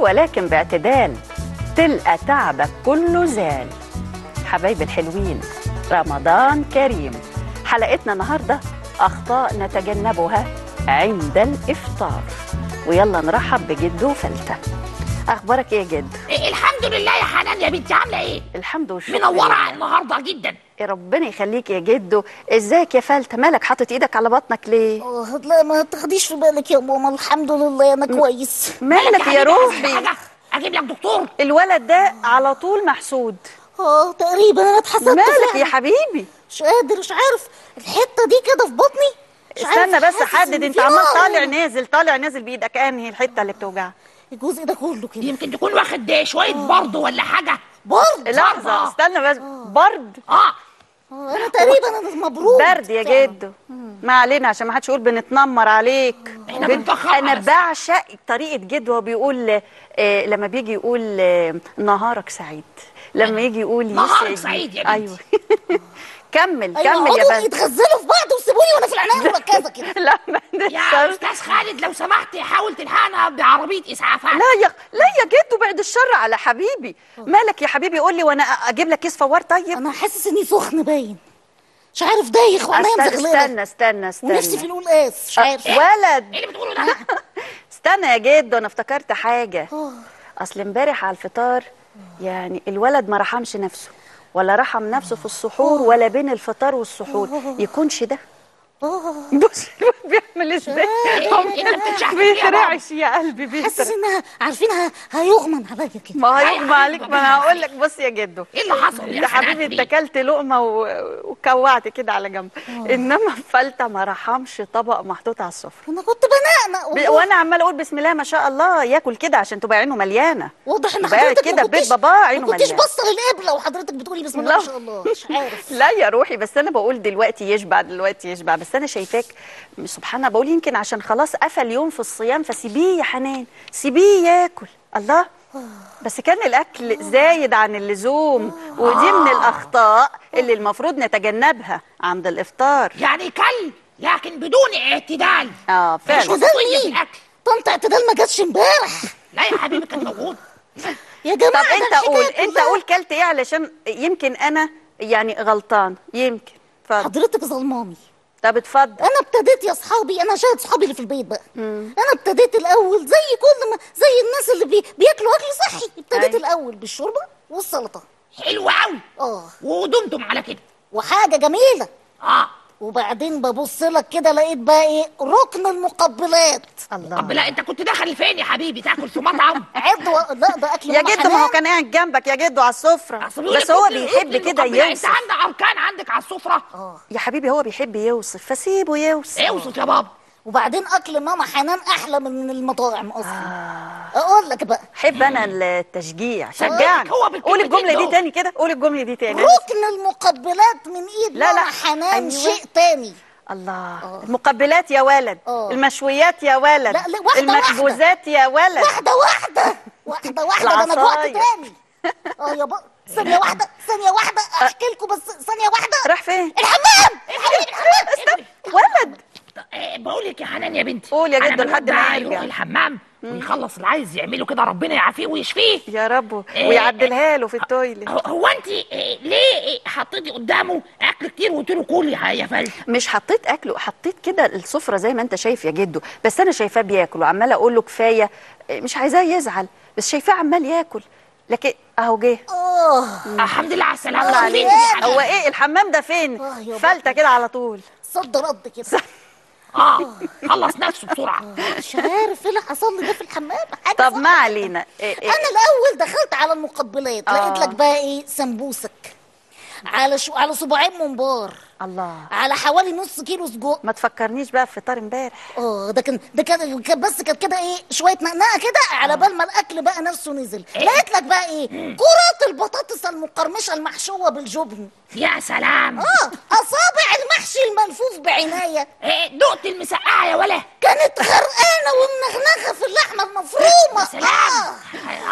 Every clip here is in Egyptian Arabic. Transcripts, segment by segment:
ولكن باعتدال تلقى تعبك كله زال حبايبي الحلوين رمضان كريم حلقتنا النهارده اخطاء نتجنبها عند الافطار ويلا نرحب بجدو فلتة اخبارك ايه يا جدو إيه الحمد لله يا حنان يا بنتي عامله ايه الحمد والشكر منوره لله. النهارده جدا يا ربنا يخليك يا جدو ازيك يا فلتة مالك حاطط ايدك على بطنك ليه اه لا ما تاخديش في بالك يا ماما الحمد لله انا كويس مالك يا حبيبي، عايز روحي حاجة؟ اجيب لك دكتور الولد ده على طول محسود اه تقريبا انا اتحسدت مالك فعلا. يا حبيبي مش قادر مش عارف الحته دي كده في بطني مش عارف استنى بس حاسس حدد إن انت في عمال نار طالع هنا. نازل طالع نازل بايدك انهي الحته اللي بتوجعك الجزء ده كله كده يمكن تكون واخد شويه برد ولا حاجه برد لحظه استنى بس برد اه آه، انا تقريبا انا مبروك برد يا فعلا. جدو ما علينا عشان ما حدش يقول بنتنمر عليك إحنا جد- بنفخر انا على بعشق طريقه جدو وهو بيقول آه لما بيجي يقول آه نهارك سعيد لما يجي يقول نهارك يسعد- سعيد يا بنتي. ايوه كمل ايوه كمل يا اقعدوا بنت يتغزلوا في بعض وسيبوني وانا في العنايه مركزه كده لا ما يا نقدرش. استاذ خالد لو سمحت حاول تلحقنا بعربيه اسعافات لا يا لا يا جدو بعد الشر على حبيبي مالك يا حبيبي قول لي وانا اجيب لك كيس فوار طيب انا حاسس اني سخن باين مش عارف دايخ وعينيا استنى مزغلله استنى استنى استنى ونفسي في القلقاس مش عارف ولد ايه اللي بتقوله ده استنى يا جدو انا افتكرت حاجه آه. اصل امبارح على الفطار يعني الولد ما رحمش نفسه ولا رحم نفسه في السحور ولا بين الفطار والسحور يكونش ده اه بص الواد بيعمل ازاي إيه، انت بتتشحت ليه يا بيترعش يا قلبي حاسس بيترعش انها عارفين ه- هيغمن عليا كده ما لا يا هيغمى عليك حبيبي، ما انا هقول لك بص يا جدو ايه اللي حصل يا حبيبي انت اكلت لقمه و... وكوعت كده على جنب انما فلتة ما رحمش طبق محطوط على السفره انا كنت بنقنق ب... والله. وانا عمال اقول بسم الله ما شاء الله ياكل كده عشان تبقى عينه مليانه واضح ان يبقى قاعد حضرتك كده ما في بيت كنتش باباه عينه ما كنتش مليانه باصه للقبله وحضرتك بتقولي بسم الله لا. ما شاء الله مش عارف لا يا روحي بس انا بقول دلوقتي يشبع دلوقتي يشبع بس انا شايفاك سبحان الله بقول يمكن عشان خلاص قفل يوم في الصيام فسيبيه يا حنان سيبيه ياكل الله بس كان الاكل زايد عن اللزوم ودي من الاخطاء اللي المفروض نتجنبها عند الافطار يعني كل لكن بدون اعتدال اه مش فعلا اعتدال وسطية في مين؟ الاكل طنط اعتدال ما جاتش امبارح لا يا حبيبي كان موجود يا جماعه طب ده انت الحكاية قول انت كلها. قول كلت ايه علشان يمكن انا يعني غلطان يمكن اتفضل حضرتك ظلماني طب اتفضل انا ابتديت يا اصحابي انا شاهد اصحابي اللي في البيت بقى انا ابتديت الاول زي كل ما زي الناس اللي بي بياكلوا اكل صحي ابتديت أيوة. الاول بالشوربه والسلطه حلو قوي اه ودمتم على كده وحاجه جميله اه وبعدين ببص لك كده لقيت بقى ايه ركن المقبلات الله طب لا انت كنت داخل فين يا حبيبي تاكل في مطعم عد و... لا ده اكل يا ماما جدو ما هو حنان. كان قاعد جنبك يا جدو على السفره أصل بيقول بس لك هو ركن- بيحب ركن كده المقبلات. يوصف انت عندك اركان عندك على السفره اه يا حبيبي هو بيحب يوصف فسيبه يوصف اوصف يا بابا وبعدين اكل ماما حنان احلى من المطاعم اصلا اقول لك بقى حب انا التشجيع شجعني هو بالكلمتين قول الجمله دي دول. تاني كده قول الجمله دي تاني ركن المقبلات من ايد لا، لا. ماما حنان أيوة. شيء تاني الله المقبلات يا ولد آه. المشويات يا ولد لا، لا، واحدة، المخبوزات يا ولد واحده واحده واحده واحده ده انا جوعت العصاير. تاني اه يا بابا ثانيه واحده ثانيه واحده احكي لكم بس ثانيه واحده راح فين الحمام الحمام الحمام ولد آه، بقول لك يا حنان يا بنتي قول يا أنا جدو لحد ما بقى يرجع. يروح الحمام ويخلص اللي عايز يعمله كده ربنا يعافيه ويشفيه يا رب إيه. ويعدلها له في التويليت هو- هو انت آه، ليه آه، حطيتي قدامه اكل كتير وقلت له كل يا يا فل مش حطيت اكله حطيت كده السفره زي ما انت شايف يا جدو بس انا شايفاه بياكل وعماله اقول له كفايه مش عايزاه يزعل بس شايفاه عمال ياكل لكن اهو جه اه الحمد لله على السلامه الله آه، عليك يا هو ايه الحمام ده فين آه، يا فلته كده على طول صد رد كده اه خلص نفسه بسرعه مش عارف ايه اللي حصل لي ده في الحمام حاجه طب صعبة. ما علينا إيه إيه انا الاول دخلت على المقبلات آه. لقيت لك بقى ايه سمبوسك على شو على صباعين ممبار الله على حوالي نص كيلو سجق ما تفكرنيش بقى في فطار امبارح اه ده كان ده كان كان بس كانت كده ايه شويه نقنقه كده على بال ما الاكل بقى نفسه نزل لقيت لك بقى ايه كرات البطاطس المقرمشه المحشوه بالجبن يا سلام اه اصابع المحشي الملفوف بعنايه آه، دقت المسقعه يا ولا كانت غرقانه ومنغنغه في اللحمه المفرومه سلام آه.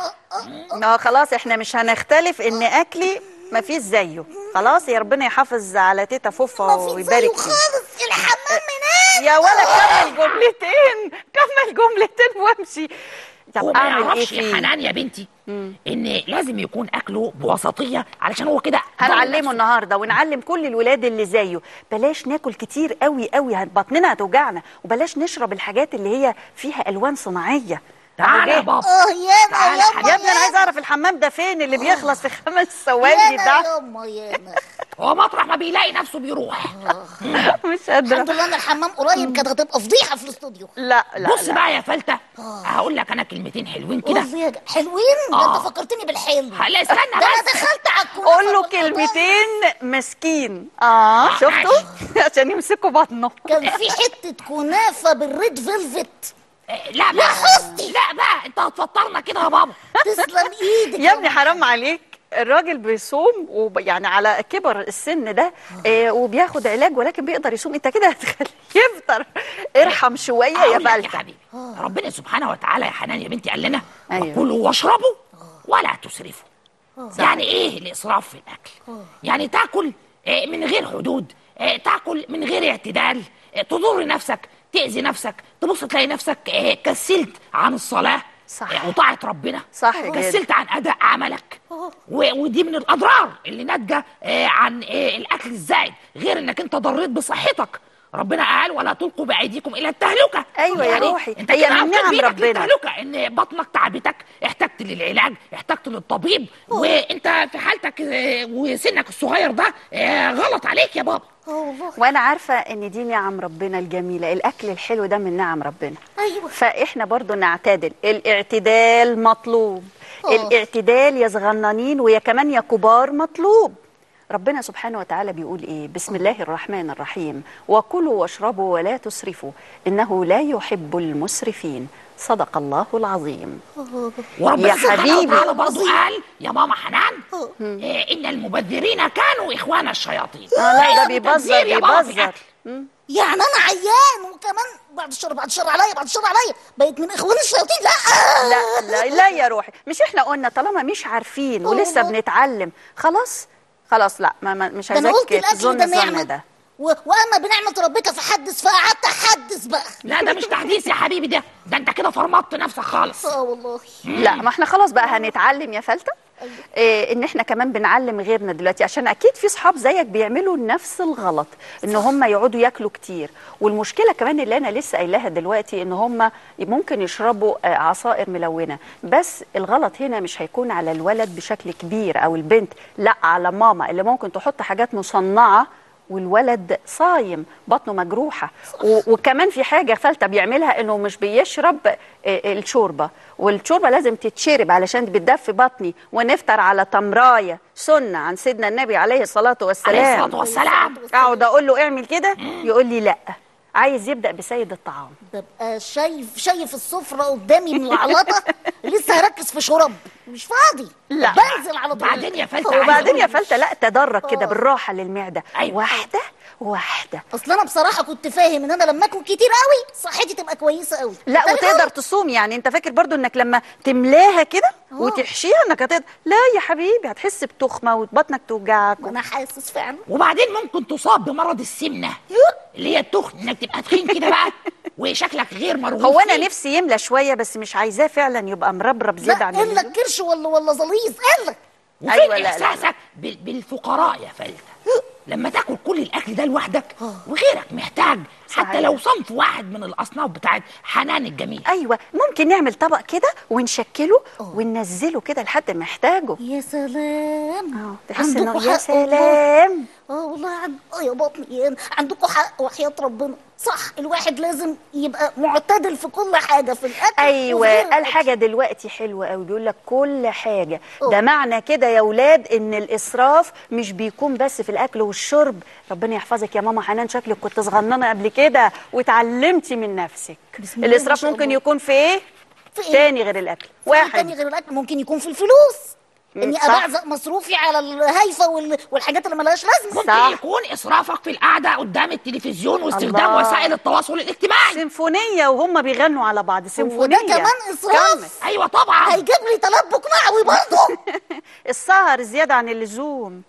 اه ما هو خلاص احنا مش هنختلف ان اكلي ما فيش زيه خلاص يا ربنا يحافظ على تيتا فوفا ما في زيه ويبارك فيه خالص الحمام منين يا ولا كمل جملتين كمل جملتين وامشي طب هو ما اعمل ايه يعرفش يا فيه حنان يا بنتي ان لازم يكون اكله بوسطيه علشان هو كده ضر هنعلمه نفسه. النهارده ونعلم كل الولاد اللي زيه بلاش ناكل كتير قوي قوي هت- بطننا هتوجعنا وبلاش نشرب الحاجات اللي هي فيها الوان صناعيه تعالى يا أهو جه. بابا اه يانا تعالى ياما يا ابني انا عايز اعرف الحمام ده فين اللي بيخلص في خمس ثواني يانا ده ياما يانا هو مطرح ما بيلاقي نفسه بيروح مش قادره الحمد لله ان الحمام قريب كانت هتبقى فضيحه في الاستوديو لا لا بص لا. بقى يا فلتة هقول لك انا كلمتين حلوين كده قول لي يا جا- حلوين ده آه. انت فكرتني بالحلو لا استنى ده انا بس دخلت على الكنافه قول له والقطايف. كلمتين مسكين اه شفتوا عشان يمسكوا بطنه كان في حته كنافه بالريد فيلفت آه، لا بقى حسني. لا بقى انت هتفطرنا كده يا بابا تسلم ايدك يا ابني حرام عليك الراجل بيصوم وب... يعني على كبر السن ده آه وبياخد علاج ولكن بيقدر يصوم انت كده هتخليه يفطر ارحم شويه يا أقول لك يا فلتة حبيبي ربنا سبحانه وتعالى يا حنان يا بنتي قال لنا أيوة. وكلوا واشربوا ولا تسرفوا يعني ايه الاسراف في الاكل يعني تاكل آه، من غير حدود آه، تاكل من غير اعتدال آه، تضر نفسك تاذي نفسك تبص تلاقي نفسك آه، كسلت عن الصلاه صح. آه، وطاعه ربنا صح جدا. كسلت عن اداء عملك و- ودي من الاضرار اللي ناتجه آه، عن آه، الاكل الزائد غير انك انت ضريت بصحتك ربنا قال ولا تلقوا بايديكم الى التهلكه أيوة يا روحي. انت هي كده من أوقات نعم بإيدك ربنا. للتهلكة، ان بطنك تعبتك احتجت للعلاج احتجت للطبيب وانت في حالتك آه، وسنك الصغير ده آه، غلط عليك يا بابا اه والله وانا عارفه ان دي نعم ربنا الجميله الاكل الحلو ده من نعم ربنا ايوه فاحنا برضو نعتدل الاعتدال مطلوب آه. الاعتدال يا صغننين ويا كمان يا كبار مطلوب ربنا سبحانه وتعالى بيقول ايه بسم الله الرحمن الرحيم وكلوا واشربوا ولا تسرفوا انه لا يحب المسرفين صدق الله العظيم وربنا يا سبحانه حبيبي. وتعالى برضه قال يا ماما حنان آه. آه، ان المبذرين كانوا اخوان الشياطين اه لا ده ليس بيبذر بتبذير يا بابا في بيبذر الأكل. مم. يعني انا عيان وكمان بعد الشر بعد الشر عليا بعد الشر عليا بقيت من اخوان الشياطين لا لا لا لا يا روحي مش احنا قلنا طالما مش عارفين ولسه والله. بنتعلم خلاص خلاص لا ما ما مش ده انا قلت عايزاك الاكل تظن ده الظن نعمه ده و... واما بنعمه ربك فحدث فقعدت احدث بقى لا ده مش تحديث يا حبيبي ده ده انت كده فرمطت نفسك خالص اه والله لا ما احنا خلاص بقى هنتعلم يا فلتة إيه ان احنا كمان بنعلم غيرنا دلوقتي عشان اكيد في صحاب زيك بيعملوا نفس الغلط ان هم يقعدوا ياكلوا كتير والمشكله كمان اللي انا لسه قايلاها دلوقتي ان هم ممكن يشربوا آه، عصائر ملونه بس الغلط هنا مش هيكون على الولد بشكل كبير او البنت لا على ماما اللي ممكن تحط حاجات مصنعه والولد صايم بطنه مجروحه و- وكمان في حاجه فلتة بيعملها انه مش بيشرب آه، الشوربه والشوربه لازم تتشرب علشان بتدفي بطني ونفطر على تمرايه سنه عن سيدنا النبي عليه الصلاه عليه والسلام الصلاه والسلام اقعد اقول له اعمل كده يقول لي لا عايز يبدا بسيد الطعام ببقى شايف شايف السفرة قدامي ملعلطة لسه هركز في شرب مش فاضي لا. بنزل على طول بعدين يا فلتة عايز وبعدين يا أقول لك- فلتة لا تدرج كده آه. بالراحه للمعده أيوة. واحده واحده اصل انا بصراحة كنت فاهم ان انا لما اكل كتير قوي صحتي تبقى كويسة قوي لا أنت وتقدر عارف؟ تصوم يعني انت فاكر برضو انك لما تملاها كده وتحشيها انك هتقدر لا يا حبيبي هتحس بتخمه وبطنك توجعك ما انا حاسس فعلا وبعدين ممكن تصاب بمرض السمنه اللي هي التخن انك تبقى تخين كده بقى وشكلك غير مرغوب هو انا فيه. نفسي يملى شويه بس مش عايزاه فعلا يبقى مربرب لا زياده عن الا اللزوم الكرش ولا ولا زليظ الا وفين أيوة، لا، لا، لا. احساسك بال- بالفقراء يا فلتة لما تاكل كل الاكل ده لوحدك وغيرك محتاج حتى صحيح. لو صنف واحد من الاصناف بتاعت حنان الجميل ايوه ممكن نعمل طبق كده ونشكله وننزله كده لحد ما يحتاجه يا سلام اه تحس عندكوا انه يا حق والله. سلام اه والله عن... اه يا بطني يا- عندكم حق وحياة ربنا صح الواحد لازم يبقى معتدل في كل حاجة في الاكل وفي غير ايوه قال الأكل. حاجه دلوقتي حلوه قوي بيقول لك كل حاجه أوه. ده معنى كده يا اولاد ان الاسراف مش بيكون بس في الاكل والشرب ربنا يحفظك يا ماما حنان شكلك كنت صغننه قبل كده واتعلمتي من نفسك بسم الله ما الاسراف شاء ممكن الله. يكون في ايه في إيه؟ تاني غير الاكل واحد واحد تاني غير الاكل ممكن يكون في الفلوس اني صح. ابعزق مصروفي على الهايفه وال... والحاجات اللي ملهاش لازمه ممكن صح. يكون اسرافك في القعده قدام التلفزيون واستخدام الله. وسائل التواصل الاجتماعي سيمفونيه وهم بيغنوا على بعض سيمفونيه وده كمان كمل. اسراف ايوه طبعا هيجيب لي تلبك معوي برضه السهر زياده عن اللزوم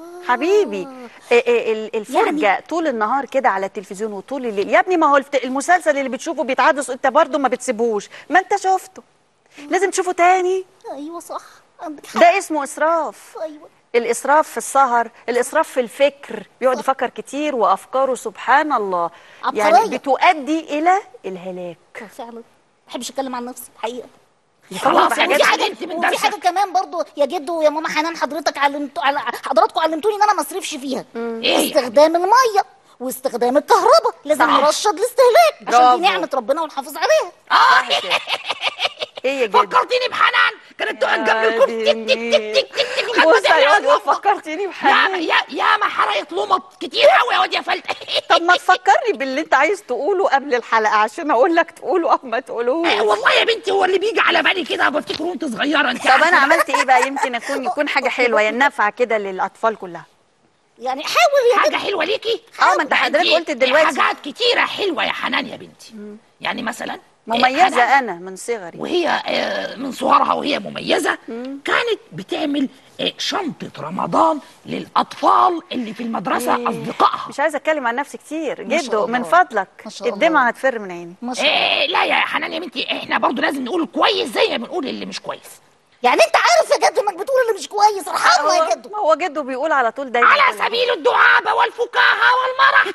حبيبي إيه إيه ال- الفرجه يعني- طول النهار كده على التلفزيون وطول الليل يا ابني ما هو الفت- المسلسل اللي بتشوفه بيتعاد انت برضه ما بتسيبوش ما انت شفته لازم تشوفه تاني ايوه صح عندك حق ده اسمه اسراف ايوه الاسراف في السهر الاسراف في الفكر بيقعد يفكر كتير وافكاره سبحان الله يعني عبقرية. بتؤدي الى الهلاك فعلا ما بحبش اتكلم عن نفسي الحقيقه خلاص بحاجات ودي كده. علمت من وفي حاجه درسك كمان برضو يا جدو ويا ماما حنان حضرتك علمتوا على حضراتكم علمتوني ان انا ما اصرفش فيها إيه يعني؟ استخدام الميه واستخدام الكهرباء لازم صح. نرشد الاستهلاك عشان برافو. دي نعمه ربنا ونحافظ عليها صح كده. ايه يا جد فكرتيني بحنان كانت تقعد جنب الكرسي تك تك تك تك تك لغاية ما بص تعمل يا الوقفة. فكرتيني يا بحنان يا يا ما حرقت لمط كتير قوي يا واد يا فلت طب ما تفكرني باللي انت عايز تقوله قبل الحلقه عشان اقول لك تقوله او ما تقولهوش آه، والله يا بنتي هو اللي بيجي على بالي كده بفتكر وانت صغيره انت طب انا عارفة. عملت ايه بقى يمكن اكون يكون حاجه حلوه يعني نافعه كده للاطفال كلها يعني حاول يا حاجه جدو حلوه ليكي اه، ما انت ده حضرتك قلت دلوقتي. حاجات كتيره حلوه يا حنان يا بنتي يعني مثلا آه، مميزه حنان انا من صغري وهي آه، من صغرها وهي مميزه كانت بتعمل آه، شنطه رمضان للاطفال اللي في المدرسه إيه. اصدقائها مش عايزه اتكلم عن نفسي كتير ما شاء جدو الله. من فضلك ما شاء الله. الدمعه هتفر من عيني ما شاء الله إيه لا يا حنان يا بنتي احنا برضو لازم نقول كويس زي ما بنقول اللي مش كويس يعني انت عارف يا جدو انك بتقول اللي مش كويس ارحمنا يا هو, جدو هو جدو بيقول على طول دايما على كده. سبيل الدعابه والفكاهه والمرح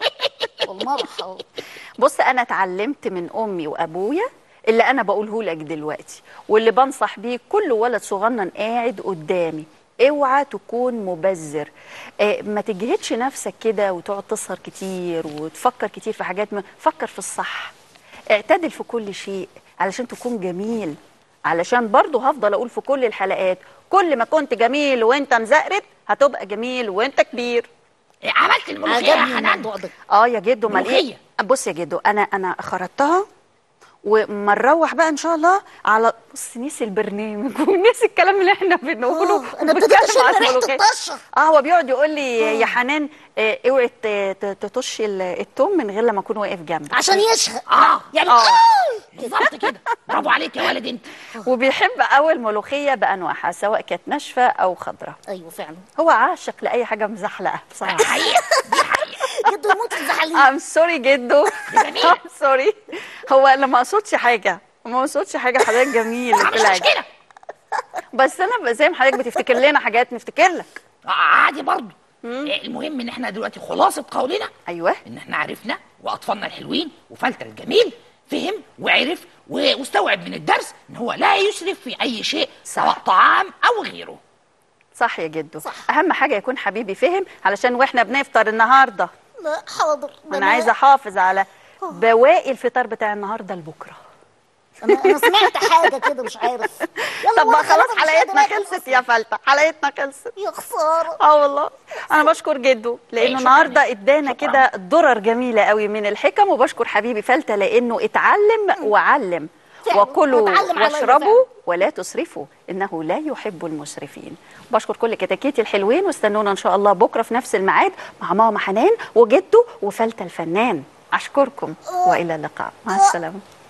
والمرح أهو. بص انا اتعلمت من امي وابويا اللي انا بقوله لك دلوقتي واللي بنصح بيه كل ولد صغنن قاعد قدامي اوعى تكون مبذر آه ما تجهدش نفسك كده وتقعد تسهر كتير وتفكر كتير في حاجات ما فكر في الصح اعتدل في كل شيء علشان تكون جميل علشان برضو هفضل اقول في كل الحلقات كل ما كنت جميل وانت مزقرت هتبقى جميل وانت كبير إيه، عملت الملوخيه يا عجبني حنان الموضوع ده اه يا جدو امال ايه ملوخية. بص يا جدو انا انا خرطتها وما نروح بقى ان شاء الله على بص نسي البرنامج ونسي الكلام اللي احنا بنقوله آه، أنا ابتديت وبنتكلم أشم على ريحة الملوخية. الطشة. اه هو بيقعد يقول لي يا حنان آه، اوعي ت- ت- تطشي ال- التوم من غير لما اكون واقف جنبك عشان يشهق اه يعني آه. آه. بالظبط كده برافو عليك يا ولد انت وبيحب اول ملوخيه بانواعها سواء كانت ناشفه او خضراء ايوه فعلا هو عاشق لاي حاجه مزحلقه بصراحه حقيقه دي حقيقه جدو يموت في الزحالين ام سوري جدو جميل. ام سوري هو انا ما اقصدش حاجه ما اقصدش حاجه حضرتك جميل مش بالعكس. مشكله بس انا ب- زي ما حضرتك بتفتكر لنا حاجات نفتكر لك آه، عادي برضو إيه، المهم ان احنا دلوقتي خلاصه قولنا ايوه ان احنا عرفنا واطفالنا الحلوين وفلتر الجميل فهم وعرف و- واستوعب من الدرس ان هو لا يسرف في اي شيء سواء طعام او غيره صح يا جدو صح. اهم حاجه يكون حبيبي فهم علشان واحنا بنفطر النهارده لا حاضر ده انا عايزه احافظ على بواقي الفطار بتاع النهارده لبكره انا انا سمعت حاجه كده مش عارف يلا طب ما والله خلاص أنا مش حلقتنا قادرة آكل خلصت أصلاً. يا فلتة حلقتنا خلصت يا خساره اه والله انا بشكر جدو لانه شكراً. النهارده ادانا شكراً. كده درر جميله قوي من الحكم وبشكر حبيبي فلتة لانه اتعلم وعلم فعلاً. وكلوا واتعلم عليا واشربوا فعلاً. ولا تسرفوا انه لا يحب المسرفين بشكر كل كتاكيتي الحلوين واستنونا ان شاء الله بكره في نفس الميعاد مع ماما حنان وجدو وفلتة الفنان اشكركم والى اللقاء مع السلامه